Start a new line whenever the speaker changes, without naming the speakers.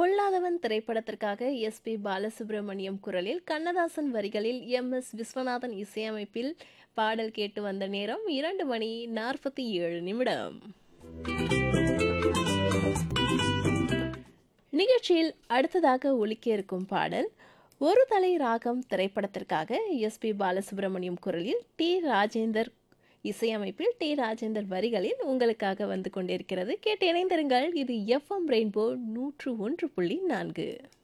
பொல்லாதவன் திரைப்படத்திற்காக S B Balasubramaniam குரலில் கண்ணதாசன் வரிகளில் எம் எஸ் விஸ்வநாதன் இசையமைப்பில் பாடல் கேட்டு வந்த நேரம் இரண்டு மணி நாற்பத்தி ஏழு நிமிடம் நிகழ்ச்சியில் அடுத்ததாக ஒலிக்க இருக்கும் பாடல் ஒரு தலை ராகம் திரைப்படத்திற்காக எஸ் பி பாலசுப்ரமணியம் குரலில் டி ராஜேந்தர் இசையமைப்பில் டி ராஜேந்தர் வரிகளில் உங்களுக்காக வந்து கொண்டிருக்கிறது கேட்டு இணைந்திருங்கள் இது எஃப்எம் ரெயின்போ நூற்று ஒன்று புள்ளி நான்கு